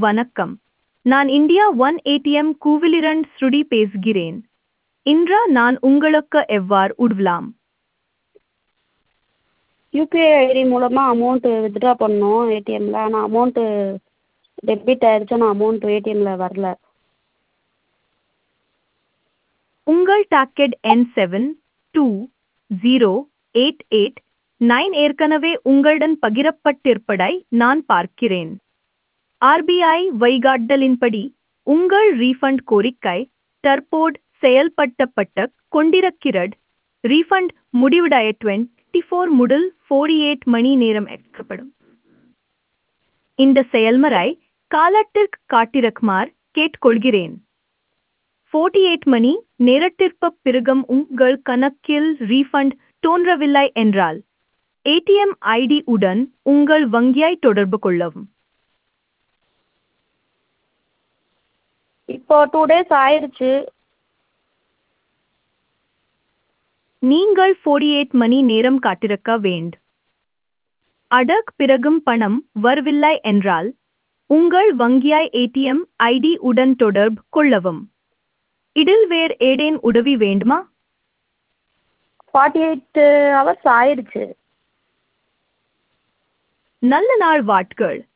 வணக்கம் நான் India one ATM கூவிலிரண்ட் ஸ்ருடி பேசுகிறேன் இன்றா நான் உங்களுக்கு எவ்வாறு உதவலாம் யூபிஐ ஐடி மூலமாக அமௌண்ட்டு வித்ட்ரா பண்ணோம் ஏடிஎம்மில் ஆனால் அமௌண்ட்டு டெபிட் ஆயிடுச்சு ஆனால் அமௌண்ட் ஏடிஎம்மில் வரல உங்கள் டாக்கெட் எண் seven two zero eight eight nine ஏற்கனவே உங்களுடன் பகிரப்பட்டிருப்பதை நான் பார்க்கிறேன் ஆர்பிஐ வழிகாட்டலின்படி உங்கள் ரீஃபண்ட் கோரிக்கை தற்போது செயல்படுத்தப்பட்டு கொண்டிருக்கிறது ரீஃபண்ட் முடிவடைய டுவெண்ட்டி ஃபோர் முதல் ஃபோர்டி எயிட் மணி நேரம் எடுக்கப்படும் இந்த செயல்முறை காலத்திற்கு காட்டிருக்குமாறு கேட்டுக்கொள்கிறேன் ஃபோர்ட்டி எயிட் மணி நேரத்திற்கு பிறகும் உங்கள் கணக்கில் ரீஃபண்ட் தோன்றவில்லை என்றால் ஏடிஎம் ஐடி உடன் உங்கள் வங்கியை தொடர்பு கொள்ளவும் இப்போ டூ டேஸ் ஆயிடுச்சு நீங்கள் ஃபோர்டி எயிட் மணி நேரம் காத்திருக்க வேண்டும் அதற்கு பிறகும் பணம் வரவில்லை என்றால் உங்கள் வங்கியை ஏடிஎம் ஐடி உடன் தொடர்பு கொள்ளவும் இதில் வேறு ஏதேன் உதவி வேண்டுமா ஃபார்ட்டி எயிட் ஹவர்ஸ் ஆயிடுச்சு நல்ல நாள் வாட்கள்